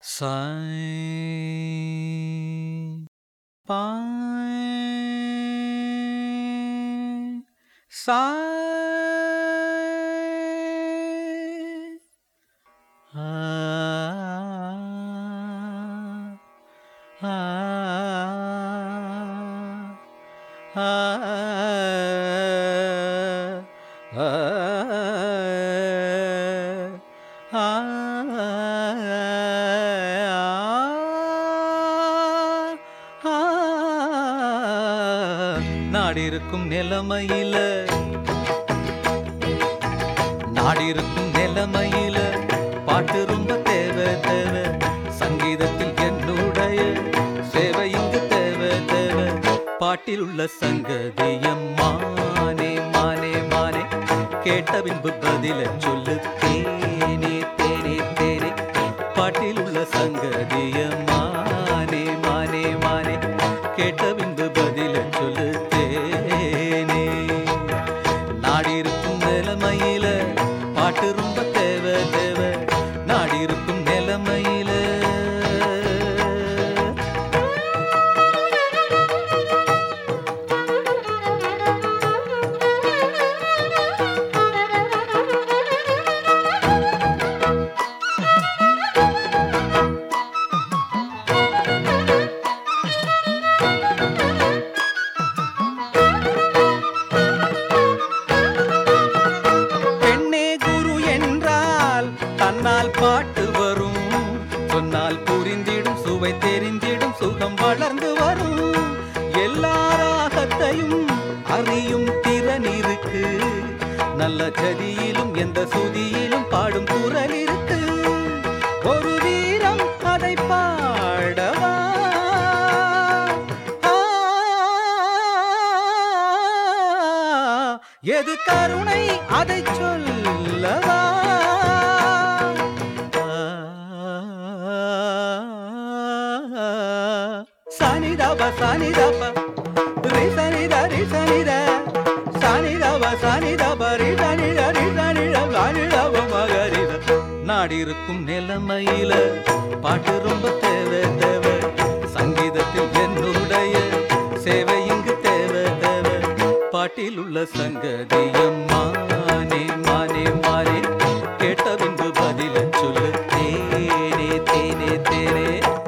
சாய் பாய் சாய் ஆ ஆ ஆ ஆ நாடிருக்கும் நிலைமையில நாடிருக்கும் நிலைமையில பாட்டு ரொம்ப தேவை தேவை சங்கீதத்தில் என்னுடைய சேவை இங்கு தேவை தேவை பாட்டில் உள்ள சங்கதியம் மானே மானே மானே கேட்ட பின்பு பதில சொல்லு தேனே தேனே தேனே பாட்டில் உள்ள சங்கதியம் மானே மானே மானே கேட்ட பின்பு பதில சொல்லு தேனே நாடி இருக்கும் நிலைமையில பாட்டு ரொம்ப தேவை தேவை நாடி இருக்கும் நிலைமையில பெண்ணே குரு என்றால் தன்னால் பாட்டு வரும் சொன்னால் புரிந்திடும் சுவை தெரிந்திடும் சுகம் வளர்ந்து வரும் எல்லா ராகத்தையும் அறியும் திறன் இருக்கு நல்ல கதியிலும் எந்த சுதியிலும் பாடும் குரல் இருக்கு ஒரு வீரம் அதை பாடவா ஆ, எது கருணை அதை சொல்லவா சனிதப சனிதப ரிசனித ரிசனித சனிதப சனிதப ரிசனித ரிசனித சனிதப மகரித நாடிருக்கும் நிலைமையில பாட்டு ரொம்ப தேவை தேவை சங்கீதத்தில் என்னுடைய சேவை இங்கு தேவை தேவை பாட்டில் உள்ள சங்கதியம் மானே மானே மானே கேட்ட பின்பு பதில சொல்லு தேனே தேனே தேனே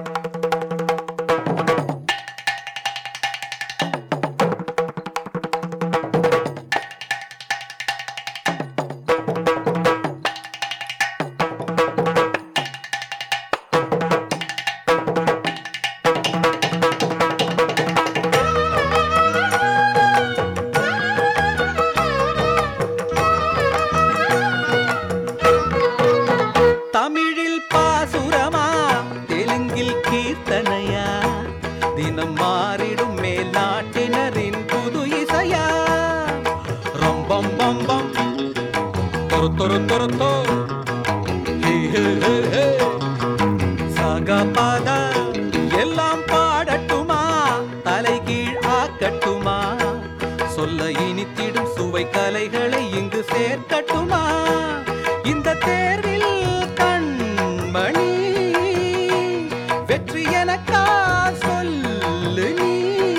தமிழில் பாசுரமா தெலுங்கில் கீர்த்தனையா தினம் மாறிடும் மேல் நாட்டினரின் புது இசையா ரொம்பம் பம்பம் தொரு தொரு தொரு தொ ஹே, ஹே, ஹே, ஹே. சக பத எல்லாம் பாடட்டுமா தலைகீழ் ஆக்கட்டுமா சொல்ல இனித்திடும் சுவை கலைகளை இங்கு சேர்க்கட்டுமா இந்த தேர்வில் கண்மணி வெற்றி எனக்கா சொல்லு நீ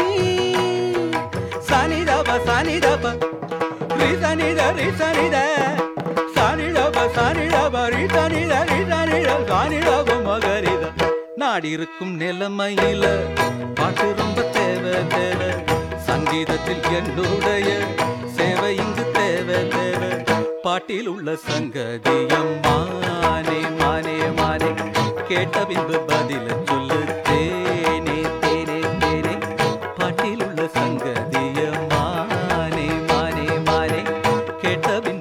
சனிதப சனிதப ரிசனித ரிசனித சனிதப சனிதப ரிசனித ரிசனித சனிதப மகரித நாடிருக்கும் நிலைமையில பாட்டு ரொம்ப தேவை தேவை சங்கீதத்தில் என்னுடைய சேவை இங்கு தேவை தேவை பாட்டில் உள்ள சங்கதியம் மானே மானே மானே கேட்ட பின்பு பதில சொல்லு தேனே தேனே தேனே பாட்டில் உள்ள சங்கதியம் மானே மானே மானே கேட்ட பின்பு